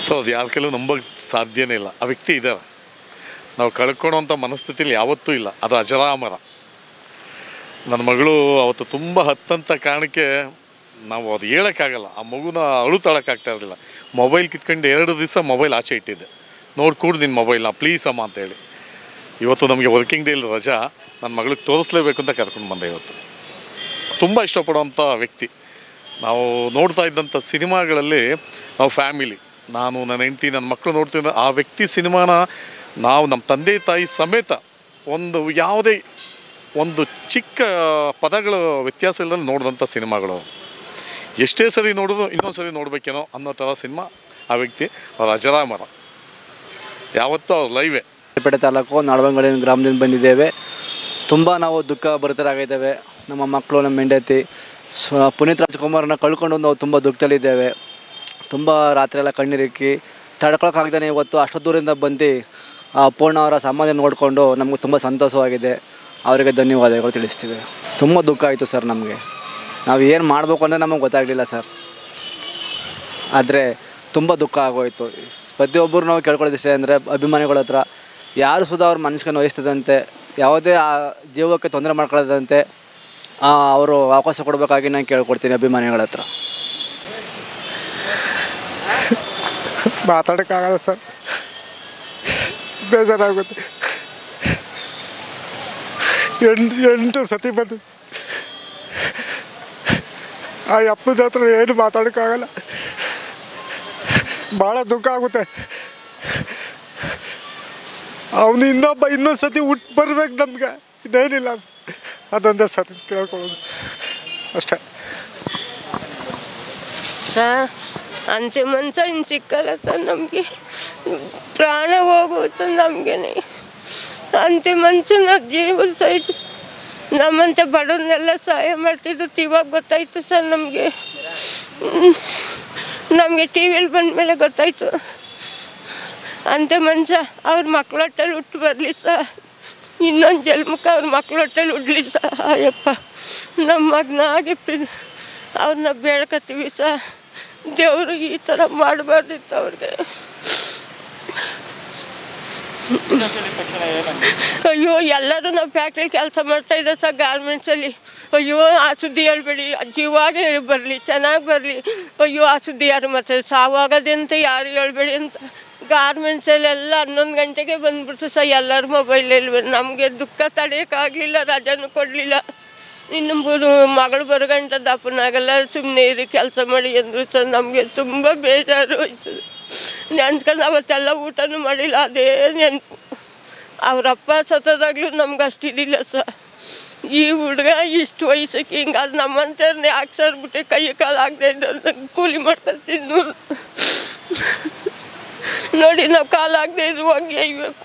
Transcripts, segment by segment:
So ಅದು ಯಾರ ಕೈಲೂ ನಂಬೋಕ್ಕೆ ಸಾಧ್ಯನೇ ಇಲ್ಲ ಆ ವ್ಯಕ್ತಿ ಇದ್ದಾರೆ ನಾವು ಕಳ್ಕೊಳ್ಳೋಂಥ ಮನಸ್ಥಿತಿಲಿ ಯಾವತ್ತೂ ಇಲ್ಲ ಅದು ಅಜರಾಮರ ನನ್ನ ಮಗಳು ಅವತ್ತು ತುಂಬ ಹತ್ತಂತ ಕಾರಣಕ್ಕೆ ನಾವು ಅದು ಹೇಳೋಕ್ಕಾಗಲ್ಲ ಆ ಮಗುನ ಅಳು ತಾಳೋಕ್ಕಾಗ್ತಾ ಇರಲಿಲ್ಲ ಮೊಬೈಲ್ ಕಿತ್ಕೊಂಡು ಎರಡು ದಿವಸ ಮೊಬೈಲ್ ಆಚೆ ಇಟ್ಟಿದ್ದೆ ನೋಡಿ ಕೂಡು ನಿನ್ನ ಮೊಬೈಲ್ನ ಪ್ಲೀಸ್ ಅಮ್ಮ ಅಂತೇಳಿ ಇವತ್ತು ನಮಗೆ ವರ್ಕಿಂಗ್ ಡೇಲಿ ರಜಾ ನನ್ನ ಮಗಳಿಗೆ ತೋರಿಸ್ಲೇಬೇಕು ಅಂತ ಕರ್ಕೊಂಡು ಬಂದೆ ಇವತ್ತು ತುಂಬ ಇಷ್ಟಪಡುವಂಥ ವ್ಯಕ್ತಿ ನಾವು ನೋಡ್ತಾ ಇದ್ದಂಥ ಸಿನಿಮಾಗಳಲ್ಲಿ ನಾವು ಫ್ಯಾಮಿಲಿ ನಾನು ನನ್ನ ಹೆಂಡತಿ ನನ್ನ ಮಕ್ಕಳು ನೋಡ್ತಿದ್ದ ಆ ವ್ಯಕ್ತಿ ಸಿನಿಮಾನ ನಾವು ನಮ್ಮ ತಂದೆ ತಾಯಿ ಸಮೇತ ಒಂದು ಯಾವುದೇ ಒಂದು ಚಿಕ್ಕ ಪದಗಳ ವ್ಯತ್ಯಾಸ ಇಲ್ಲದೆ ನೋಡಿದಂಥ ಸಿನಿಮಾಗಳು ಎಷ್ಟೇ ಸರಿ ನೋಡಿದ್ರು ಇನ್ನೊಂದು ಸರಿ ನೋಡಬೇಕೇನೋ ಅನ್ನೋ ಥರ ಸಿನಿಮಾ ಆ ವ್ಯಕ್ತಿ ಅವ್ರ ಅಜರಾಮರ ಯಾವತ್ತೂ ಅವ್ರ ಲೈವೇ ಪೇಟೆ ತಾಲೂಕು ನಾಡವಂಗಡಿ ಗ್ರಾಮದಿಂದ ಬಂದಿದ್ದೇವೆ ತುಂಬ ನಾವು ದುಃಖ ಭರಿತರಾಗಿದ್ದೇವೆ ನಮ್ಮ ಮಕ್ಕಳು ನಮ್ಮ ಹೆಂಡತಿ ಸ್ವ ಪುನೀತ್ ರಾಜ್ಕುಮಾರ್ನ ಕಳ್ಕೊಂಡು ನಾವು ತುಂಬ ದುಃಖದಲ್ಲಿದ್ದೇವೆ ತುಂಬ ರಾತ್ರಿ ಎಲ್ಲ ಕಣ್ಣೀರಿಕ್ಕಿ ತಡ್ಕೊಳಕ್ಕಾಗ್ದೇ ಇವತ್ತು ಅಷ್ಟು ದೂರದಿಂದ ಬಂದು ಆ ಪೂರ್ಣ ಅವರ ಸಮಾಧಿ ನೋಡಿಕೊಂಡು ನಮಗೆ ತುಂಬ ಸಂತೋಷವಾಗಿದೆ ಅವರಿಗೆ ಧನ್ಯವಾದಗಳು ತಿಳಿಸ್ತೀವಿ ತುಂಬ ದುಃಖ ಆಯಿತು ಸರ್ ನಮಗೆ ನಾವು ಏನು ಮಾಡಬೇಕು ಅಂದರೆ ನಮಗೆ ಗೊತ್ತಾಗಲಿಲ್ಲ ಸರ್ ಆದರೆ ತುಂಬ ದುಃಖ ಆಗೋಯಿತು ಪ್ರತಿಯೊಬ್ಬರು ನಾವು ಕೇಳ್ಕೊಳ್ಳೋದಿಷ್ಟೇ ಅಂದರೆ ಅಭಿಮಾನಿಗಳ ಹತ್ರ ಯಾರು ಸುಧಾ ಅವ್ರ ಮನಸ್ಸಿಗೆ ನೋಯಿಸ್ತದಂತೆ ಯಾವುದೇ ಆ ಜೀವಕ್ಕೆ ತೊಂದರೆ ಮಾಡ್ಕೊಳ್ಳೋದಂತೆ ಅವರು ಅವಕಾಶ ಕೊಡಬೇಕಾಗಿ ನಾನು ಕೇಳ್ಕೊಡ್ತೀನಿ ಅಭಿಮಾನಿಗಳ ಹತ್ರ ಮಾತಾಡೋಕ್ಕಾಗಲ್ಲ ಸರ್ ಬೇಜಾರಾಗುತ್ತೆ ಎಂಟು ಎಂಟು ಸತಿ ಬಂದು ಆ ಅಪ್ಪದ ಹತ್ರ ಏನು ಮಾತಾಡೋಕ್ಕಾಗಲ್ಲ ಭಾಳ ದುಃಖ ಆಗುತ್ತೆ ಅವನು ಇನ್ನೊಬ್ಬ ಇನ್ನೊಂದು ಸತಿ ಹುಟ್ಟು ಬರ್ಬೇಕು ನಮ್ಗೆ ಇನ್ನೇನಿಲ್ಲ ಸರ್ ಅದೊಂದೇ ಸರ್ ಕೇಳ್ಕೊಳ್ಳೋದು ಅಷ್ಟೇ ಸರ್ ಅಂತೆ ಮನುಷ್ಯ ಇನ್ನು ಸಿಕ್ಕಲ್ಲ ಸರ್ ನಮಗೆ ಪ್ರಾಣ ಹೋಗುತ್ತೆ ನಮಗೇನೆ ಅಂತೆ ಮನುಷ್ಯನ ಜೀವ ಸಹಿತ ನಮ್ಮಂತೆ ಬಡವ್ರನ್ನೆಲ್ಲ ಸಹಾಯ ಮಾಡ್ತಿದ್ದು ಇವಾಗ ಗೊತ್ತಾಯ್ತು ಸರ್ ನಮಗೆ ನಮಗೆ ಟಿ ವಿಯಲ್ಲಿ ಬಂದಮೇಲೆ ಗೊತ್ತಾಯ್ತು ಅಂತೆ ಮನುಷ್ಯ ಅವ್ರ ಮಕ್ಳ ಹೊಟ್ಟೆಲಿ ಹುಟ್ಟು ಬರಲಿ ಸರ್ ಇನ್ನೊಂದು ಜನ್ಮಕ್ಕೆ ಅವ್ರ ಮಕ್ಳ ಹೊಟ್ಟೆಲಿ ಉಡ್ಲಿ ಸರ್ ಅಯ್ಯಪ್ಪ ನಮ್ಮ ಮಗನಾಗಿ ಅವ್ರನ್ನ ಬೇಡ್ಕತ್ತೀವಿ ಸರ್ ದೇವರು ಈ ಥರ ಮಾಡಬಾರ್ದಿತ್ತು ಅವ್ರಿಗೆ ಅಯ್ಯೋ ಎಲ್ಲರೂ ನಾವು ಫ್ಯಾಕ್ಟ್ರಿ ಕೆಲಸ ಮಾಡ್ತಾ ಇದ್ದೆ ಸರ್ ಗಾರ್ಮೆಂಟ್ಸಲ್ಲಿ ಅಯ್ಯೋ ಆ ಸುದ್ದಿ ಹೇಳ್ಬೇಡಿ ಜೀವಾಗೆ ಬರಲಿ ಚೆನ್ನಾಗಿ ಬರಲಿ ಅಯ್ಯೋ ಆ ಸುದ್ದಿ ಯಾರು ಮತ್ತೆ ಸಾವಾಗದೆ ಅಂತ ಯಾರು ಹೇಳ್ಬೇಡಿ ಅಂತ ಗಾರ್ಮೆಂಟ್ಸಲ್ಲೆಲ್ಲ ಹನ್ನೊಂದು ಗಂಟೆಗೆ ಬಂದ್ಬಿಡ್ತು ಸರ್ ಎಲ್ಲರ ಮೊಬೈಲಲ್ಲಿ ನಮಗೆ ದುಃಖ ತಡೆಯೋಕ್ಕಾಗಲಿಲ್ಲ ರಜಾನು ಕೊಡಲಿಲ್ಲ ಇನ್ನು ಬರು ಮಗಳು ಬರೋಗಂಟ ದಪ್ಪನಾಗಲ್ಲ ಸುಮ್ಮನೆ ಇರಿ ಕೆಲಸ ಮಾಡಿ ಅಂದರು ಸರ್ ನಮಗೆ ತುಂಬ ಬೇಜಾರು ಆಯ್ತು ನೆನ್ಸ್ಕೊಂಡು ಅವತ್ತೆಲ್ಲ ಊಟನೂ ಮಾಡಿಲ್ಲ ಅದೇ ನೆನಪು ಅವರಪ್ಪ ಸತ್ತದಾಗ್ಲೂ ನಮ್ಗೆ ಅಷ್ಟಿದಿಲ್ಲ ಸರ್ ಈ ಹುಡುಗ ಇಷ್ಟು ವಯಸ್ಸಕ್ಕೆ ಹಿಂಗೆ ಅದು ನಮ್ಮಂತರ್ನೇ ಯಾಕೆ ಸರ್ ಬಿಟ್ಟು ಕೈ ಕಾಲು ಆಗದೆ ಇದ್ದವ್ರನ್ನ ಕೂಲಿ ಮಾಡ್ತಾರೆ ತಿನ್ನೂರು ನೋಡಿ ನಾವು ಕಾಲಾಗದೆ ಇರುವಾಗ ಹೇಯಬೇಕು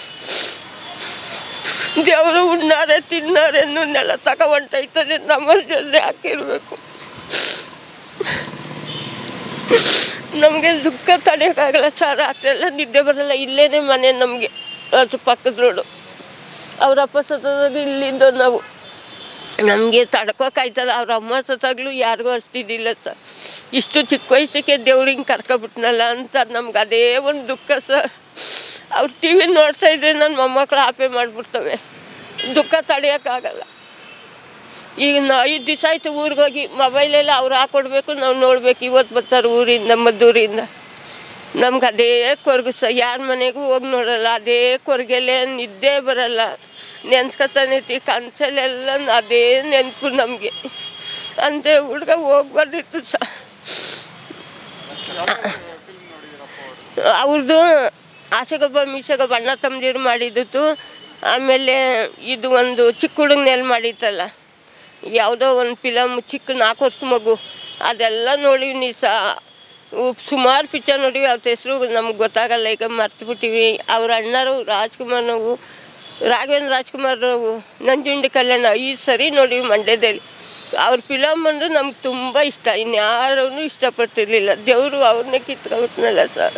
ದೇವರು ಉಣ್ಣಾರೆ ತಿನ್ನಾರೆ ನೆಲ ತಗೊಂಡೈತದೆ ನಮ್ಮ ಜೊತೆ ಹಾಕಿರ್ಬೇಕು ನಮಗೆ ದುಃಖ ತಡೆಯೋಕ್ಕಾಗಲ್ಲ ಸರ್ ರಾತ್ರಿ ಎಲ್ಲ ನಿದ್ದೆ ಬರಲ್ಲ ಇಲ್ಲೇನೆ ಮನೆ ನಮಗೆ ಅದು ಪಕ್ಕದ ರೋಡು ಅವರಪ್ಪ ಸತ್ತದಾಗ ಇಲ್ಲಿಂದ ನಾವು ನಮಗೆ ತಡ್ಕೋಕಾಯ್ತದ ಅವ್ರ ಅಮ್ಮ ಸತ್ತಾಗ್ಲೂ ಯಾರಿಗೂ ಅಷ್ಟಿದ್ದಿಲ್ಲ ಸರ್ ಇಷ್ಟು ಚಿಕ್ಕ ವಯಸ್ಸಿಗೆ ದೇವ್ರು ಹಿಂಗೆ ಕರ್ಕೊಬಿಟ್ನಲ್ಲ ಅಂತ ನಮ್ಗೆ ಅದೇ ಒಂದು ದುಃಖ ಸರ್ ಅವ್ರು ಟಿ ವಿ ನೋಡ್ತಾ ಇದ್ರೆ ನನ್ನ ಮೊಮ್ಮಕ್ಕಳು ಆಪೆ ಮಾಡಿಬಿಡ್ತವೆ ದುಃಖ ತಡೆಯೋಕ್ಕಾಗಲ್ಲ ಈಗ ನಾ ಐದು ದಿವಸ ಆಯ್ತು ಊರಿಗೆ ಹೋಗಿ ಮೊಬೈಲೆಲ್ಲ ಅವ್ರು ಹಾಕೊಡ್ಬೇಕು ನಾವು ನೋಡ್ಬೇಕು ಇವತ್ತು ಬರ್ತಾರೆ ಊರಿಂದ ಮದ್ದೂರಿಂದ ನಮ್ಗೆ ಅದೇ ಕೊರಗು ಸ ಯಾರ ಮನೆಗೂ ಹೋಗಿ ನೋಡಲ್ಲ ಅದೇ ಕೊರಗೆಲೆ ನಿದ್ದೆ ಬರಲ್ಲ ನೆನ್ಸ್ಕೊತಾನೆ ಇರ್ತೀವಿ ಕನಸಲ್ಲೆಲ್ಲ ಅದೇ ನೆನಪು ನಮಗೆ ಅಂತೆ ಹುಡುಗ ಹೋಗ್ಬಾರ್ದಿತ್ತು ಸ ಅವ್ರದ್ದು ಆಸೆಗೊಬ್ಬ ಮೀಸೆಗೊಬ್ಬ ಅಣ್ಣ ತಮ್ಮದಿರು ಮಾಡಿದ್ದು ಆಮೇಲೆ ಇದು ಒಂದು ಚಿಕ್ಕ ಹುಡುಗನಲ್ಲಿ ಮಾಡಿತ್ತಲ್ಲ ಯಾವುದೋ ಒಂದು ಫಿಲಮ್ ಚಿಕ್ಕ ನಾಲ್ಕು ವರ್ಷದ ಮಗು ಅದೆಲ್ಲ ನೋಡಿವಿ ನೀ ಸಹ ಸುಮಾರು ಪಿಕ್ಚರ್ ನೋಡಿವಿ ಅವ್ರ ಹೆಸರು ನಮ್ಗೆ ಗೊತ್ತಾಗಲ್ಲ ಈಗ ಮರ್ತ್ಬಿಟ್ಟಿವಿ ಅವ್ರ ಅಣ್ಣರು ರಾಜ್ಕುಮಾರ್ ನಾವು ರಾಘವೇಂದ್ರ ರಾಜ್ಕುಮಾರ್ ನಾವು ನಂಜುಂಡಿ ಕಲ್ಯಾಣ ಈ ಸರಿ ನೋಡಿವಿ ಮಂಡ್ಯದಲ್ಲಿ ಅವ್ರ ಫಿಲಮ್ ಅಂದ್ರೆ ನಮ್ಗೆ ತುಂಬ ಇಷ್ಟ ಇನ್ಯಾರೂ ಇಷ್ಟಪಡ್ತಿರ್ಲಿಲ್ಲ ದೇವರು ಅವ್ರನ್ನೇ ಕಿತ್ಕೊಬಿಟ್ನಲ್ಲ ಸರ್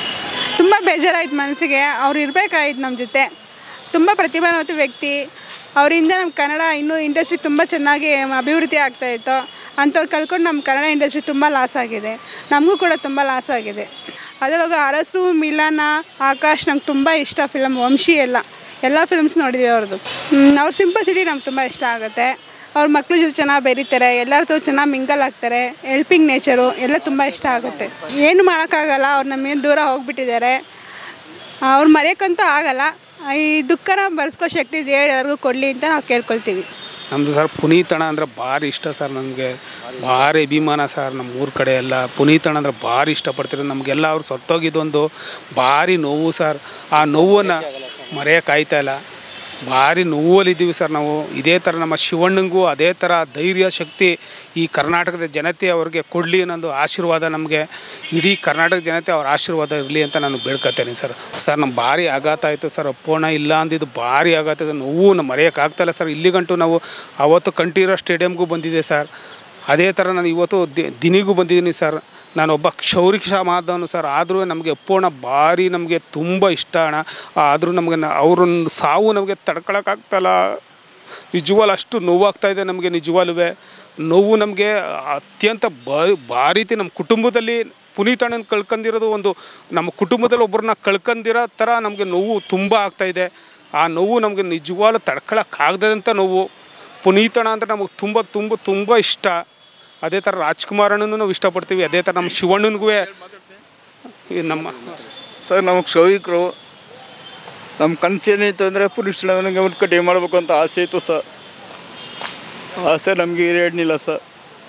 ತುಂಬ ಬೇಜಾರಾಯ್ತು ಮನಸ್ಸಿಗೆ ಅವ್ರು ಇರಬೇಕಾಯ್ತು ನಮ್ಮ ಜೊತೆ ತುಂಬ ಪ್ರತಿಭಾವಂತ ವ್ಯಕ್ತಿ ಅವರಿಂದ ನಮ್ಮ ಕನ್ನಡ ಇನ್ನೂ ಇಂಡಸ್ಟ್ರಿ ತುಂಬ ಚೆನ್ನಾಗಿ ಅಭಿವೃದ್ಧಿ ಆಗ್ತಾ ಇತ್ತು ಅಂಥವ್ರು ಕಳ್ಕೊಂಡು ನಮ್ಮ ಕನ್ನಡ ಇಂಡಸ್ಟ್ರಿ ತುಂಬ ಲಾಸ್ ಆಗಿದೆ ನಮಗೂ ಕೂಡ ತುಂಬ ಲಾಸ್ ಆಗಿದೆ ಅದರೊಳಗೆ ಅರಸು ಮಿಲನ ಆಕಾಶ್ ನಂಗೆ ತುಂಬ ಇಷ್ಟ ಫಿಲಮ್ ವಂಶಿ ಎಲ್ಲ ಎಲ್ಲ ಫಿಲ್ಮ್ಸ್ ನೋಡಿದ್ವಿ ಅವ್ರದ್ದು ಅವ್ರ ಸಿಂಪಸಿಟಿ ನಮ್ಗೆ ತುಂಬ ಇಷ್ಟ ಆಗುತ್ತೆ ಅವ್ರ ಮಕ್ಳ ಜೊತೆ ಚೆನ್ನಾಗಿ ಬೆರೀತಾರೆ ಎಲ್ಲರ ಜೊತೆ ಚೆನ್ನಾಗಿ ಮಿಂಗಲ್ ಆಗ್ತಾರೆ ಹೆಲ್ಪಿಂಗ್ ನೇಚರು ಎಲ್ಲ ತುಂಬ ಇಷ್ಟ ಆಗುತ್ತೆ ಏನು ಮಾಡೋಕ್ಕಾಗಲ್ಲ ಅವ್ರು ನಮ್ಮೇನು ದೂರ ಹೋಗ್ಬಿಟ್ಟಿದ್ದಾರೆ ಅವ್ರು ಮರೆಯೋಕ್ಕಂತೂ ಆಗಲ್ಲ ಈ ದುಃಖನ ಬರ್ಸ್ಕೋ ಶಕ್ತಿ ದೇವ್ರು ಎಲ್ಲರಿಗೂ ಕೊಡಲಿ ಅಂತ ನಾವು ಕೇಳ್ಕೊಳ್ತೀವಿ ನಮ್ಮದು ಸರ್ ಪುನೀತಣ ಅಂದರೆ ಭಾರಿ ಇಷ್ಟ ಸರ್ ನನಗೆ ಭಾರಿ ಅಭಿಮಾನ ಸರ್ ನಮ್ಮ ಊರ ಕಡೆ ಎಲ್ಲ ಪುನೀತಣ ಅಂದರೆ ಭಾರಿ ಇಷ್ಟಪಡ್ತಾರೆ ನಮಗೆಲ್ಲ ಅವ್ರು ಸತ್ತೋಗಿದ್ದೊಂದು ಭಾರಿ ನೋವು ಸರ್ ಆ ನೋವನ್ನು ಮರೆಯೋಕ್ಕಾಯ್ತಾ ಇಲ್ಲ ಭಾರಿ ನೋವಲ್ಲಿದ್ದೀವಿ ಸರ್ ನಾವು ಇದೇ ಥರ ನಮ್ಮ ಶಿವಣ್ಣಂಗೂ ಅದೇ ಥರ ಧೈರ್ಯ ಶಕ್ತಿ ಈ ಕರ್ನಾಟಕದ ಜನತೆ ಅವ್ರಿಗೆ ಕೊಡಲಿ ಅನ್ನೋದು ಆಶೀರ್ವಾದ ನಮಗೆ ಇಡೀ ಕರ್ನಾಟಕ ಜನತೆ ಅವ್ರ ಆಶೀರ್ವಾದ ಇರಲಿ ಅಂತ ನಾನು ಬೇಡ್ಕೊತೇನೆ ಸರ್ ಸರ್ ನಮ್ಮ ಭಾರಿ ಆಘಾತ ಆಯಿತು ಸರ್ ಅಪ್ಪೋಣ ಇಲ್ಲ ಅಂದಿದ್ದು ಭಾರಿ ಆಘಾತ ಇದೆ ನೋವು ನಮ್ಮ ಮರೆಯೋಕ್ಕಾಗ್ತಾಯಿಲ್ಲ ಸರ್ ಇಲ್ಲಿಗಂಟು ನಾವು ಅವತ್ತು ಕಂಠೀರ ಸ್ಟೇಡಿಯಮ್ಗೂ ಬಂದಿದ್ದೆ ಸರ್ ಅದೇ ಥರ ನಾನು ಇವತ್ತು ದಿ- ದಿನಿಗೂ ಬಂದಿದ್ದೀನಿ ಸರ್ ನಾನೊಬ್ಬ ಕ್ಷೌರಿಕ ಮಾದವನು ಸರ್ ಆದರೂ ನಮಗೆ ಅಪ್ಪೋಣ ಭಾರಿ ನಮಗೆ ತುಂಬ ಇಷ್ಟ ಅಣ್ಣ ಆದರೂ ನಮಗೆ ಅವ್ರನ್ನ ಸಾವು ನಮಗೆ ತಡ್ಕೊಳಕ್ಕಾಗ್ತಲ್ಲ ನಿಜವಾಲ್ ಅಷ್ಟು ನೋವಾಗ್ತಾ ಇದೆ ನಮಗೆ ನಿಜವಾಲುವೆ ನೋವು ನಮಗೆ ಅತ್ಯಂತ ಭಾರಿ ನಮ್ಮ ಕುಟುಂಬದಲ್ಲಿ ಪುನೀತಣ್ಣನ ಕಳ್ಕೊಂಡಿರೋದು ಒಂದು ನಮ್ಮ ಕುಟುಂಬದಲ್ಲಿ ಒಬ್ಬರನ್ನ ಕಳ್ಕೊಂಡಿರೋ ಥರ ನಮಗೆ ನೋವು ತುಂಬ ಆಗ್ತಾಯಿದೆ ಆ ನೋವು ನಮಗೆ ನಿಜವಾಗ್ಲೂ ತಡ್ಕೊಳಕ್ಕಾಗದಂಥ ನೋವು ಪುನೀತಣ್ಣ ಅಂದರೆ ನಮಗೆ ತುಂಬ ತುಂಬ ತುಂಬ ಇಷ್ಟ ಅದೇ ಥರ ರಾಜ್ಕುಮಾರಣ್ಣನೂ ನಾವು ಇಷ್ಟಪಡ್ತೀವಿ ಅದೇ ಥರ ನಮ್ಮ ಶಿವಣ್ಣನಿಗೂ ಈ ನಮ್ಮ ಸರ್ ನಾವು ಕ್ಷೌರಿಕರು ನಮ್ಮ ಕನಸು ಏನಿತ್ತು ಅಂದರೆ ಪುರುಷ ನನಗೆ ಒಂದು ಕಡೆ ಮಾಡಬೇಕು ಅಂತ ಆಸೆ ಇತ್ತು ಸರ್ ಆಸೆ ನಮಗೆ ಈಡೇರ್ನಿಲ್ಲ ಸರ್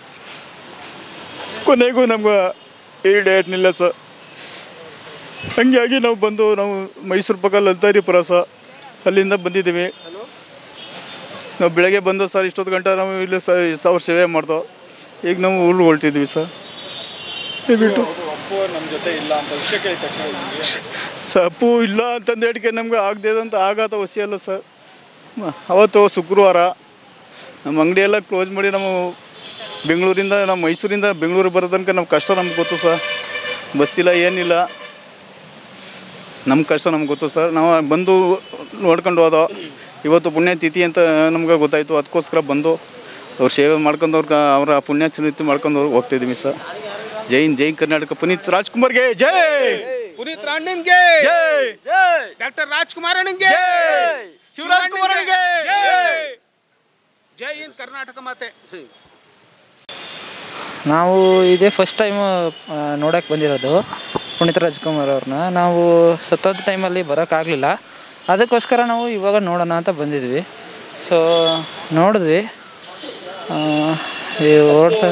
ಕೊನೆಗೂ ನಮ್ಗೆ ಈಡೇರ್ನಿಲ್ಲ ಸರ್ ಹಂಗಾಗಿ ನಾವು ಬಂದು ನಾವು ಮೈಸೂರು ಪಕ್ಕ ಲಲಿತಾರಿಪುರ ಸರ್ ಅಲ್ಲಿಂದ ಬಂದಿದ್ದೀವಿ ನಾವು ಬೆಳಗ್ಗೆ ಬಂದು ಸರ್ ಇಷ್ಟೊತ್ತು ಗಂಟೆ ನಾವು ಇಲ್ಲಿ ಸ ಸಾವಿರ ಸೇವೆ ಮಾಡ್ದೋ ಈಗ ನಾವು ಊರು ಹೊಳ್ತಿದ್ವಿ ಸರ್ ದಯವಿಟ್ಟು ಸರ್ ಅಪ್ಪು ಇಲ್ಲ ಅಂತಂದು ಹೇಳಿಕೆ ನಮ್ಗೆ ಆಗದೆ ಅಂತ ಆಘಾತ ವಸಿ ಅಲ್ಲ ಸರ್ ಮ- ಅವತ್ತು ಶುಕ್ರವಾರ ನಮ್ಮ ಅಂಗಡಿ ಎಲ್ಲ ಕ್ಲೋಸ್ ಮಾಡಿ ನಾವು ಬೆಂಗಳೂರಿಂದ ನಮ್ಮ ಮೈಸೂರಿಂದ ಬೆಂಗಳೂರಿಗೆ ಬರೋ ತನಕ ನಮ್ಮ ಕಷ್ಟ ನಮ್ಗೆ ಗೊತ್ತು ಸರ್ ಬಸ್ ಇಲ್ಲ ಏನಿಲ್ಲ ನಮ್ಮ ಕಷ್ಟ ನಮ್ಗೆ ಗೊತ್ತು ಸರ್ ನಾವು ಬಂದು ನೋಡ್ಕೊಂಡು ಹೋದೋ ಇವತ್ತು ಪುಣ್ಯತಿಥಿ ಅಂತ ನಮ್ಗೆ ಗೊತ್ತಾಯಿತು ಅದಕ್ಕೋಸ್ಕರ ಬಂದು ಅವ್ರ ಸೇವೆ ಮಾಡ್ಕೊಂಡು ಅವ್ರ ಅವರ ಪುಣ್ಯ ಸ್ಮೃತಿ ಮಾಡ್ಕೊಂಡು ಹೋಗ್ತಿದ್ದೀವಿ ಸರ್ ಜೈ ಹಿಂದ್, ಜೈ ಕರ್ನಾಟಕ ಪುನೀತ್ ರಾಜ್ಕುಮಾರ್ಗೆ ಜೈ ಪುನೀತ್ ರಾಂಡನ್ಗೆ ಜೈ ಡಾಕ್ಟರ್ ರಾಜ್ಕುಮಾರನಿಗೆ ಶಿವರಾಜ್ ಕುಮಾರನಿಗೆ ಜೈ ಹಿಂದ್ ಕರ್ನಾಟಕ ಮಾತೆ ನಾವು ಇದೇ ಫಸ್ಟ್ ಟೈಮು ನೋಡೋಕ್ಕೆ ಬಂದಿರೋದು ಪುನೀತ್ ರಾಜ್ಕುಮಾರ್ ಅವ್ರನ್ನ ನಾವು ಸತ್ತೋದ ಟೈಮಲ್ಲಿ ಬರೋಕ್ಕಾಗಲಿಲ್ಲ ಅದಕ್ಕೋಸ್ಕರ ನಾವು ಇವಾಗ ನೋಡೋಣ ಅಂತ ಬಂದಿದ್ವಿ ಸೊ ನೋಡಿದ್ವಿ ಆ, ಈ ಓಡ್ತಾ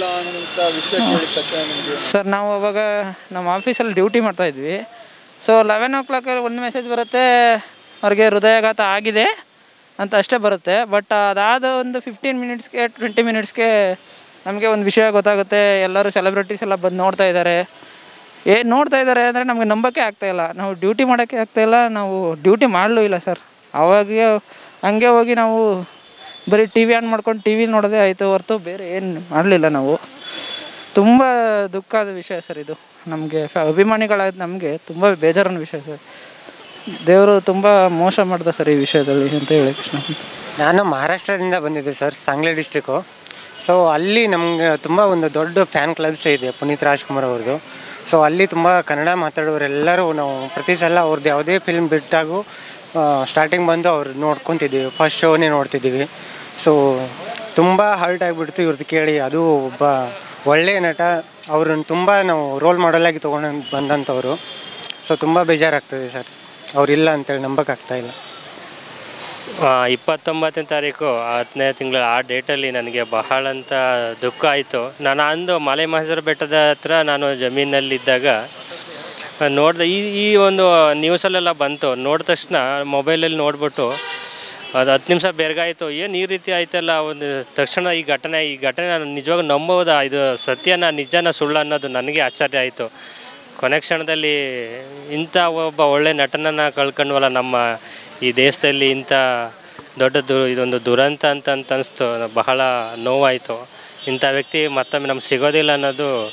ಸರ್ ನಾವು ಅವಾಗ ನಮ್ಮ ಆಫೀಸಲ್ಲಿ ಡ್ಯೂಟಿ ಮಾಡ್ತಾಯಿದ್ವಿ ಸೊ ಲೆವೆನ್ ಓ ಕ್ಲಾಕಲ್ಲಿ ಒಂದು ಮೆಸೇಜ್ ಬರುತ್ತೆ ಅವ್ರಿಗೆ ಹೃದಯಾಘಾತ ಆಗಿದೆ ಅಂತ ಅಷ್ಟೇ ಬರುತ್ತೆ ಬಟ್ ಅದಾದ ಒಂದು ಫಿಫ್ಟೀನ್ ಮಿನಿಟ್ಸ್ಗೆ ಟ್ವೆಂಟಿ ಮಿನಿಟ್ಸ್ಗೆ ನಮಗೆ ಒಂದು ವಿಷಯ ಗೊತ್ತಾಗುತ್ತೆ ಎಲ್ಲರೂ ಸೆಲೆಬ್ರಿಟೀಸ್ ಎಲ್ಲ ಬಂದು ನೋಡ್ತಾ ಇದ್ದಾರೆ ಏ ನೋಡ್ತಾ ಇದ್ದಾರೆ ಅಂದರೆ ನಮಗೆ ನಂಬೋಕ್ಕೆ ಆಗ್ತಾಯಿಲ್ಲ ನಾವು ಡ್ಯೂಟಿ ಮಾಡೋಕ್ಕೆ ಆಗ್ತಾಯಿಲ್ಲ ನಾವು ಡ್ಯೂಟಿ ಮಾಡಲೂ ಇಲ್ಲ ಸರ್ ಅವಾಗ ಹಂಗೆ ಹೋಗಿ ನಾವು ಬರೀ ಟಿ ವಿ ಆನ್ ಮಾಡ್ಕೊಂಡು ಟಿ ವಿ ನೋಡೋದೇ ಆಯಿತು ಹೊರತು ಬೇರೆ ಏನು ಮಾಡಲಿಲ್ಲ ನಾವು ತುಂಬ ದುಃಖದ ವಿಷಯ ಸರ್ ಇದು ನಮಗೆ ಫ ಅಭಿಮಾನಿಗಳಾದ ನಮಗೆ ತುಂಬ ಬೇಜಾರಿನ ವಿಷಯ ಸರ್ ದೇವರು ತುಂಬ ಮೋಸ ಮಾಡ್ದ ಸರ್ ಈ ವಿಷಯದಲ್ಲಿ ಅಂತ ಹೇಳಿ ಕೃಷ್ಣ ನಾನು ಮಹಾರಾಷ್ಟ್ರದಿಂದ ಬಂದಿದ್ದೆ ಸರ್ ಸಾಂಗ್ಲಿ ಡಿಸ್ಟಿಕ್ಕು ಸೊ ಅಲ್ಲಿ ನಮಗೆ ತುಂಬ ಒಂದು ದೊಡ್ಡ ಫ್ಯಾನ್ ಕ್ಲಬ್ಸ್ ಇದೆ ಪುನೀತ್ ರಾಜ್ಕುಮಾರ್ ಅವ್ರದ್ದು ಸೊ ಅಲ್ಲಿ ತುಂಬ ಕನ್ನಡ ಮಾತಾಡೋರೆಲ್ಲರೂ ನಾವು ಪ್ರತಿ ಸಲ ಅವ್ರದ್ದು ಯಾವುದೇ ಫಿಲ್ಮ್ ಬಿಟ್ಟಾಗೂ ಸ್ಟಾರ್ಟಿಂಗ್ ಬಂದು ಅವ್ರು ನೋಡ್ಕೊತಿದ್ದೀವಿ ಫಸ್ಟ್ ಶೋನೇ ನೋಡ್ತಿದ್ದೀವಿ ಸೊ ತುಂಬ ಹರ್ಟ್ ಆಗಿಬಿಡ್ತು ಇವ್ರದ್ದು ಕೇಳಿ ಅದು ಒಬ್ಬ ಒಳ್ಳೆಯ ನಟ ಅವ್ರನ್ನ ತುಂಬ ನಾವು ರೋಲ್ ಮಾಡಲಾಗಿ ತೊಗೊಂಡು ಬಂದಂಥವ್ರು ಸೊ ತುಂಬ ಬೇಜಾರಾಗ್ತದೆ ಸರ್ ಅವ್ರಿಲ್ಲ ಅಂತೇಳಿ ನಂಬಕ್ಕಾಗ್ತಾ ಇಲ್ಲ ಆ, ಇಪ್ಪತ್ತೊಂಬತ್ತನೇ ತಾರೀಕು ಹತ್ತನೇ ತಿಂಗಳು ಆ ಡೇಟಲ್ಲಿ ನನಗೆ ಬಹಳ ಅಂತ ದುಃಖ ಆಯಿತು ನಾನು ಅಂದು ಮಲೆ ಮಹೇಶ್ವರ ಬೆಟ್ಟದ ಹತ್ರ ನಾನು ಜಮೀನಲ್ಲಿದ್ದಾಗ ನೋಡಿದೆ ಈ ಈ ಒಂದು ನ್ಯೂಸಲ್ಲೆಲ್ಲ ಬಂತು ನೋಡಿದ ತಕ್ಷಣ ಮೊಬೈಲಲ್ಲಿ ನೋಡ್ಬಿಟ್ಟು ಅದು ಹತ್ತು ನಿಮಿಷ ಬೆರಗಾಯಿತು ಏನು ಈ ರೀತಿ ಆಯ್ತಲ್ಲ ಒಂದು ತಕ್ಷಣ ಈ ಘಟನೆ ಈ ಘಟನೆ ನಾನು ನಿಜವಾಗ ನಂಬೋದಾ ಇದು ಸತ್ಯನ ನಿಜನ ಸುಳ್ಳು ಅನ್ನೋದು ನನಗೆ ಆಶ್ಚರ್ಯ ಆಯಿತು ಕೊನೆ ಕ್ಷಣದಲ್ಲಿ ಇಂಥ ಒಬ್ಬ ಒಳ್ಳೆ ನಟನನ್ನು ಕಳ್ಕೊಂಡ್ವಲ್ಲ ನಮ್ಮ ಈ ದೇಶದಲ್ಲಿ ಇಂಥ ದೊಡ್ಡ ದು ಇದೊಂದು ದುರಂತ ಅಂತ ಅಂತ ಅನಿಸ್ತು ಬಹಳ ನೋವಾಯಿತು ಇಂಥ ವ್ಯಕ್ತಿ ಮತ್ತೊಮ್ಮೆ ನಮ್ಗೆ ಸಿಗೋದಿಲ್ಲ ಅನ್ನೋದು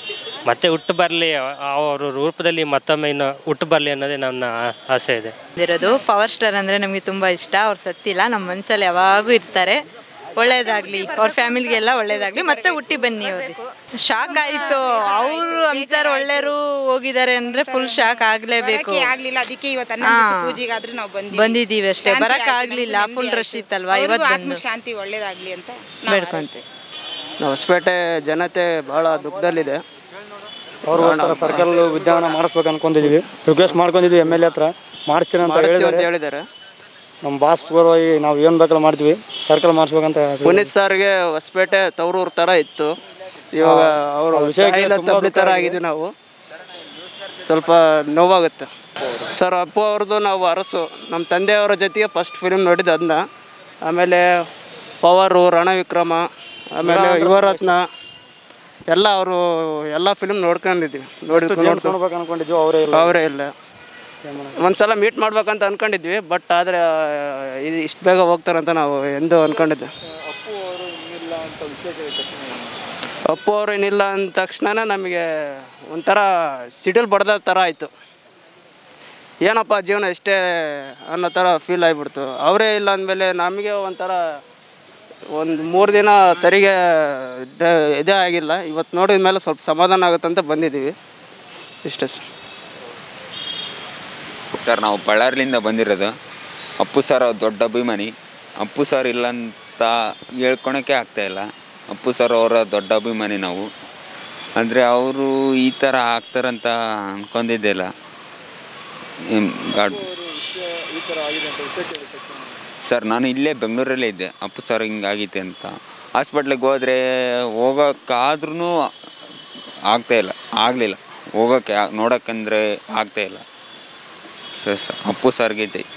ಮತ್ತೆ ಹುಟ್ಟು ಬರಲಿ ಅವ್ರ ರೂಪದಲ್ಲಿ ಮತ್ತೊಮ್ಮೆ ಇನ್ನು ಹುಟ್ಟು ಬರಲಿ ಅನ್ನೋದೇ ನನ್ನ ಆ- ಆಸೆ ಇದೆ ಇರೋದು ಪವರ್ ಸ್ಟಾರ್ ಅಂದರೆ ನಮಗೆ ತುಂಬ ಇಷ್ಟ ಅವ್ರು ಸತ್ತಿಲ್ಲ ನಮ್ಮ ಮನಸ್ಸಲ್ಲಿ ಯಾವಾಗೂ ಇರ್ತಾರೆ ಒಳ್ಳೇದಾಗಲಿ ಅವ್ರ ಫ್ಯಾಮಿಲಿಗೆಲ್ಲ ಒಳ್ಳೇದಾಗಲಿ ಮತ್ತೆ ಹುಟ್ಟಿ ಬನ್ನಿ ಅವ್ರಿಗೆ ಶಾಕ್ ಆಯಿತು ಅವರು ಅಂತಾರೆ ಒಳ್ಳೆಯರು ಹೋಗಿದ್ದಾರೆ ಅಂದರೆ ಫುಲ್ ಶಾಕ್ ಆಗಲೇಬೇಕು ಬರಕ್ಕೆ ಆಗ್ಲಿಲ್ಲ ಅದಕ್ಕೆ ಇವತ್ತು ಹಾ. ಹನ್ನೊಂದು ಪೂಜೆಗಾದ್ರೂ ನಾವು ಬಂದಿದ್ದೀವಿ ಬಂದಿದ್ದೀವಿ ಅಷ್ಟೇ ಶಾಂತಿ ಬರಕ್ ಆಯ್ತು, ಆಗ್ಲಿಲ್ಲ ನೆಮ್ಮದಿ ಫುಲ್ ಆಯ್ತು. ರಶ್ ಇತ್ತಲ್ವಾ ಅವ್ರಿಗೂ ಇವತ್ತು ಆತ್ಮ ಬಂದು ಶಾಂತಿ ಒಳ್ಳೇದಾಗ್ಲಿ ಅಂತ ನಾವು ಬೇಡ್ಕೊಂತೆ ನಾವು ಹೊಸಪೇಟೆ ಜನತೆ ಭಾಳ ದುಃಖದಲ್ಲಿದೆ ಅವ್ರಿಗೋಸ್ಕರ ಸರ್ಕಲ್ ಉದ್ಯಾನವನ ಮಾಡಿಸ್ಬೇಕು ಅನ್ಕೊಂಡಿದೀವಿ ರಿಕ್ವೆಸ್ಟ್ ಮಾಡ್ಕೊಂಡಿದ್ವಿ ಎಮ್ ಎಲ್ ಎ ಹತ್ರ ಮಾಡಿಸ್ತೀನಿ ಅಂತ ಮಾಡಿಸ್ತೀವಿ ಅಂತ ಹೇಳಿದ್ದಾರೆ ಹೇಳಿದ್ದಾರೆ ನಮ್ಮ ಬಾಸ್ ಪೂರ್ವವಾಗಿ ನಾವು ಏನು ಬೇಕಲ್ಲ ಮಾಡ್ತೀವಿ ಸರ್ಕಲ್ ಮಾಡಿಸ್ಬೇಕಂತ ಪುನೀತ್ ಸರ್ಗೆ ಹೊಸಪೇಟೆ ತವರೂರು ಥರ ಇತ್ತು ಇವಾಗ ಅವರು ಆ ವಿಷಯಕ್ಕೆ ಇಲ್ಲ ತುಂಬಾ ತಬ್ಲಿ ಥರ ದುಃಖ ಆಗಿದ್ವಿ ನಾವು ಸ್ವಲ್ಪ ನೋವಾಗುತ್ತೆ ಸರ್ ಅಪ್ಪು ಅವ್ರದ್ದು ನಾವು ಅರಸು ನಮ್ಮ ತಂದೆಯವರ ಜೊತೆಗೆ ಫಸ್ಟ್ ಫಿಲ್ಮ್ ನೋಡಿದ್ದು ಅದನ್ನ ಆಮೇಲೆ ಪವರು ರಣವಿಕ್ರಮ ಆಮೇಲೆ ಯುವರತ್ನ ಎಲ್ಲ ಅವರು ಎಲ್ಲ ಫಿಲ್ಮ್ ನೋಡ್ಕೊಂಡಿದ್ವಿ ನೋಡಿ ಜೇಮ್ಸ್ ನೋಡ್ಬೇಕು ಅನ್ಕೊಂಡಿದ್ವಿ ಅವರೇ ಇಲ್ಲ ಅವರೇ ಇಲ್ಲ ಒಂದ್ಸಲ ಮೀಟ್ ಮಾಡ್ಬೇಕಂತ ಅನ್ಕೊಂಡಿದ್ವಿ ಬಟ್ ಆದರೆ ಇದು ಇಷ್ಟು ಬೇಗ ಹೋಗ್ತಾರಂತ ನಾವು ಎಂದು ಅನ್ಕೊಂಡಿದ್ದೆ ಅಪ್ಪು ಅವರು ಏನಿಲ್ಲ ಅಂದ ತಕ್ಷಣ ನಮಗೆ ಒಂಥರ ಸಿಡಿಲ್ ಬಡ್ದ ಥರ ಆಯಿತು ಏನಪ್ಪ ಜೀವನ ಎಷ್ಟೇ ಅನ್ನೋ ಥರ ಫೀಲ್ ಆಗಿಬಿಡ್ತು ಅವರೇ ಇಲ್ಲ ಅಂದಮೇಲೆ ನಮಗೆ ಒಂಥರ ಒಂದು ಮೂರು ದಿನ ಸರಿಗೆ ಡ- ಇದೇ ಆಗಿಲ್ಲ ಇವತ್ತು ನೋಡಿದ ಮೇಲೆ ಸ್ವಲ್ಪ ಸಮಾಧಾನ ಆಗುತ್ತಂತ ಬಂದಿದ್ದೀವಿ ಇಷ್ಟೇ ಸರ್ ಸರ್ ನಾವು ಬಳ್ಳಾರಿಲಿಂದ ಬಂದಿರೋದು ಅಪ್ಪು ಸರ್ ಅವ್ರ ದೊಡ್ಡ ಅಭಿಮಾನಿ ಅಪ್ಪು ಸರ್ ಇಲ್ಲ ಅಂತ ಹೇಳ್ಕೊಳಕ್ಕೆ ಆಗ್ತಾಯಿಲ್ಲ ಅಪ್ಪು ಸರ್ ಅವರ ದೊಡ್ಡ ಅಭಿಮಾನಿ ನಾವು ಅಂದರೆ ಅವರು ಈ ಥರ ಆಗ್ತಾರಂತ ಅನ್ಕೊಂಡಿದ್ದಿಲ್ಲ ಏನ್ ಗಾಡ್ ಸರ್ ನಾನು ಇಲ್ಲೇ ಬೆಂಗಳೂರಲ್ಲೇ ಇದ್ದೆ ಅಪ್ಪು ಸರ್ ಹಿಂಗಾಗೈತೆ ಅಂತ ಹಾಸ್ಪಿಟ್ಲಿಗೆ ಹೋದರೆ ಹೋಗೋಕ್ಕಾದ್ರೂ ಆಗ್ತಾಯಿಲ್ಲ ಆಗಲಿಲ್ಲ ಹೋಗೋಕ್ಕೆ ನೋಡೋಕ್ಕಂದ್ರೆ ಆಗ್ತಾಯಿಲ್ಲ ಸರ್ ಸರ್ ಅಪ್ಪು ಸರ್ಗೆ ಜೈ